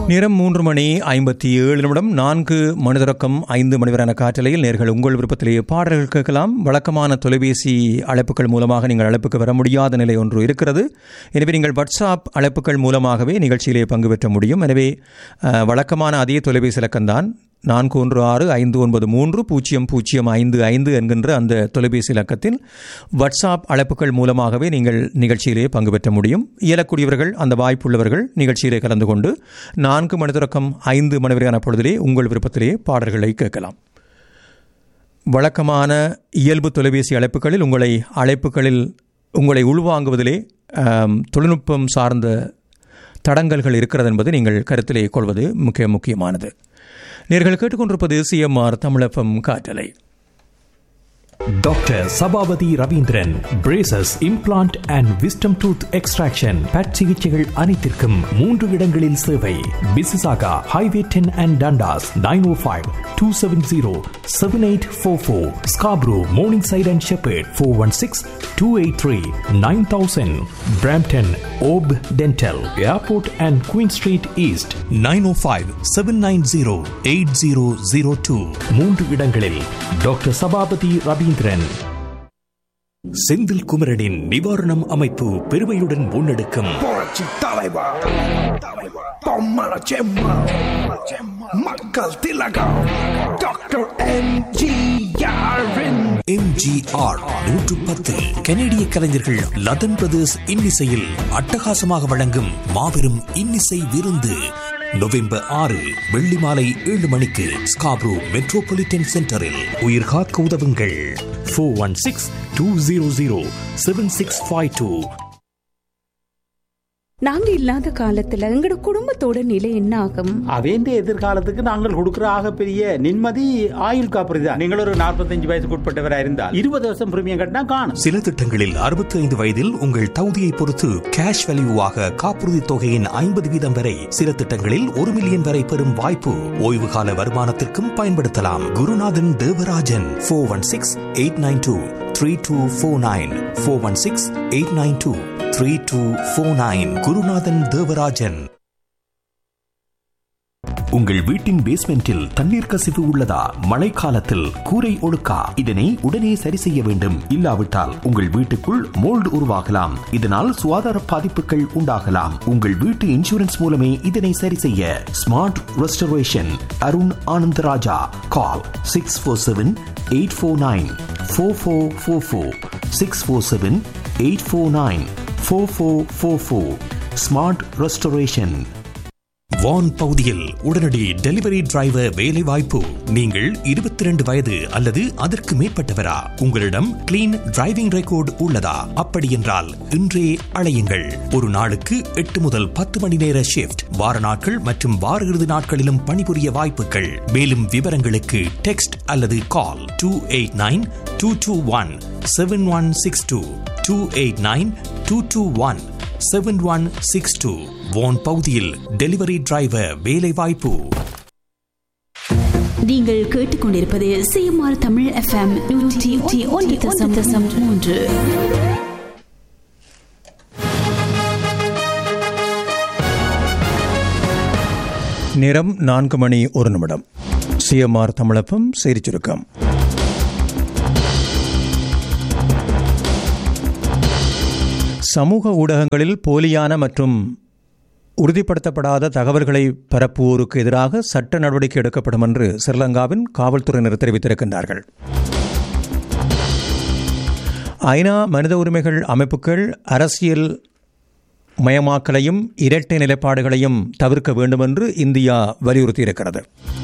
நேரம் மூன்று மணி ஐம்பத்தி ஏழு நிமிடம் நான்கு மணி தொடக்கம் ஐந்து மணி வரையான காற்றலையில் நேர்கள் உங்கள் விருப்பத்திலேயே பாடல்கள் கேட்கலாம் வழக்கமான தொலைபேசி அழைப்புகள் மூலமாக நீங்கள் அழைப்புக்கு வர முடியாத நிலை ஒன்று இருக்கிறது எனவே நீங்கள் வாட்ஸ்அப் அழைப்புகள் மூலமாகவே நிகழ்ச்சியிலே பங்கு பெற்ற முடியும் எனவே அஹ், வழக்கமான அதே தொலைபேசி இலக்கம்தான் நான்கு ஒன்று ஆறு ஐந்து ஒன்பது மூன்று பூஜ்ஜியம் பூஜ்ஜியம் ஐந்து ஐந்து என்கின்ற அந்த தொலைபேசி இலக்கத்தில் வாட்ஸ்அப் அழைப்புகள் மூலமாகவே நீங்கள் நிகழ்ச்சியிலே பங்கு பெற்ற முடியும் இயலக்கூடியவர்கள் அந்த வாய்ப்புள்ளவர்கள் நிகழ்ச்சியிலே கலந்து கொண்டு நான்கு மணி தொடக்கம் ஐந்து மணி வரையான பொழுதிலே உங்கள் விருப்பத்திலே பாடல்களை கேட்கலாம் வழக்கமான இயல்பு தொலைபேசி அழைப்புகளில் உங்களை அழைப்புகளில் உங்களை உள்வாங்குவதிலே ஆம், தொழில்நுட்பம் சார்ந்த தடங்கல்கள் இருக்கிறது என்பது நீங்கள் கருத்திலே கொள்வது முக்கிய முக்கியமானது நேர்கள் கேட்டுக்கொண்டிருப்பது சிஎம்ஆர் தமிழப்பம் காற்றலை doctor Sabapathy Ravindran braces implant and wisdom tooth extraction but சிகிச்சைகள் அனைத்திற்கும் மூன்று இடங்களில் சேவை Mississauga highway ten and Dundas nine O five two seven zero seven eight four four Scarborough Morningside and Sheppard four one six two eight three nine thousand Brampton op dental airport and Queen Street East nine O five seven nine zero eight zero zero two மூன்று இடங்களில் doctor Sabapathy Ravindran Senthil குமரனின் நிவாரணம் அமைப்பு பெருமையுடன் முன்னெடுக்கும் புரட்சி தலைவர் பொம்மல செம்மா மக்கள் திலகம் டாக்டர் எம்ஜிஆரின் எம்ஜிஆர் நூற்று பத்து கனேடிய கலைஞர்கள் லதன் பிரதர்ஸ் இன்னிசையில் அட்டகாசமாக வழங்கும் மாபெரும் இன்னிசை விருந்து நவம்பர் ஆறு வெள்ளி மாலை ஏழு மணிக்கு ஸ்காப்ரூ மெட்ரோபாலிட்டன் சென்டரில் உயிர் காக்க உதவுங்கள் four one six two zero zero seven six five two நாங்க இல்லாத காலத்துல எங்கட குடும்பத்தோட நிலை என்ன ஆகும் அவேந்த எதிர்காலத்துக்கு நாங்கள் கொடுக்கிற ஆகப்பெரிய நிம்மதி ஆயுள் காப்பீடு தான் நீங்கள் ஒரு நாற்பத்தஞ்சு வயசுக்கு உட்பட்டவரா இருந்தால் இருபது வருஷம் பிரீமியம் கட்டினா காணும் சில திட்டங்களில் அறுபத்தி ஐந்து வயதில் உங்கள் தகுதியை பொறுத்து கேஷ் வேல்யூவாக காப்புறுதி தொகையின் ஐம்பது வீதம் வரை சில திட்டங்களில் ஒரு மில்லியன் வரை பெறும் வாய்ப்பு ஓய்வு கால வருமானத்திற்கும் பயன்படுத்தலாம் Gurunathan Devarajan four one six eight nine two three two four nine four one six eight nine two three two four nine Gurunathan Devarajan உங்கள் வீட்டின் பேஸ்மெண்டில் தண்ணீர் கசிவு உள்ளதா மழைக்காலத்தில் கூரை ஒழுக்கா இதனை உடனே சரி செய்ய வேண்டும் இல்லாவிட்டால் உங்கள் வீட்டுக்குள் மோல்டு உருவாகலாம் இதனால் சுகாதார பாதிப்புகள் உண்டாகலாம் உங்கள் வீட்டு இன்சூரன்ஸ் மூலமே இதனை சரி செய்ய smart restoration Arun Anandaraja call six four seven eight four nine four four four four six four seven eight four nine four four four four smart restoration Vaughan பகுதியில் உடனடி டெலிவரி டிரைவர் வேலை வாய்ப்பு நீங்கள் இருபத்தி ரெண்டு வயது அல்லது அதற்கு மேற்பட்டவரா உங்களிடம் கிளீன் டிரைவிங் ரெக்கார்டு உள்ளதா அப்படி என்றால் இன்றே அழையுங்கள் ஒரு நாளுக்கு எட்டு முதல் பத்து மணி நேர ஷிப்ட் வார நாட்கள் மற்றும் வார இறுதி நாட்களிலும் பணிபுரிய வாய்ப்புகள் மேலும் விவரங்களுக்கு டெக்ஸ்ட் அல்லது call two eight nine two two one seven one six two two eight nine two two one seven one six two Vaughan பகுதியில் டெலிவரி டிரைவர் வேலை வாய்ப்பு நீங்கள் கேட்டுக்கொண்டிருப்பது சிஎம்ஆர் தமிழ் எஃப்எம் நூற்றி ஒன்று தசம் தசம் மூன்று நேரம் நான்கு மணி ஒரு நிமிடம் சிஎம்ஆர் தமிழப்பம் செய்திச் சுருக்கம் சமூக ஊடகங்களில் போலியான மற்றும் உறுதிப்படுத்தப்படாத தகவல்களை பரப்புவோருக்கு எதிராக சட்ட நடவடிக்கை எடுக்கப்படும் என்று ஸ்ரீலங்காவின் காவல்துறையினர் தெரிவித்திருக்கின்றார்கள் ஐநா மனித உரிமைகள் அமைப்புகள் அரசியல் மயமாக்கலையும் இரட்டை நிலைப்பாடுகளையும் தவிர்க்க வேண்டும் என்று இந்தியா வலியுறுத்தியிருக்கிறது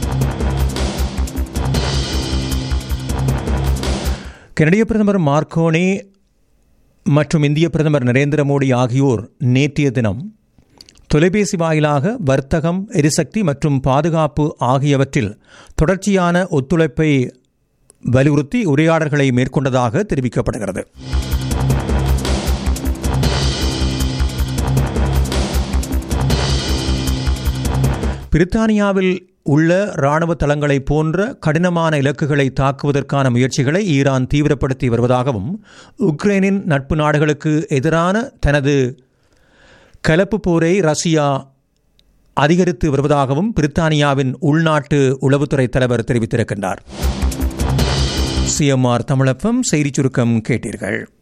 கனடிய பிரதமர் மார்க்கோனி மற்றும் இந்திய பிரதமர் நரேந்திர மோடி ஆகியோர் நேற்றைய தினம் தொலைபேசி வாயிலாக வர்த்தகம் எரிசக்தி மற்றும் பாதுகாப்பு ஆகியவற்றில் தொடர்ச்சியான ஒத்துழைப்பை வலியுறுத்தி உரையாடல்களை மேற்கொண்டதாக தெரிவிக்கப்படுகிறது பிரித்தானியாவில் உள்ள இராணுவ தளங்களை போன்ற கடினமான இலக்குகளை தாக்குவதற்கான முயற்சிகளை ஈரான் தீவிரப்படுத்தி வருவதாகவும் உக்ரைனின் நட்பு நாடுகளுக்கு எதிரான தனது கலப்பு போரை ரஷ்யா அதிகரித்து வருவதாகவும் பிரித்தானியாவின் உள்நாட்டு உளவுத்துறை தலைவர் தெரிவித்திருக்கின்றார் சிஎம்ஆர் தமிழப்பம் செய்திச் சுருக்கம் கேட்டீர்கள்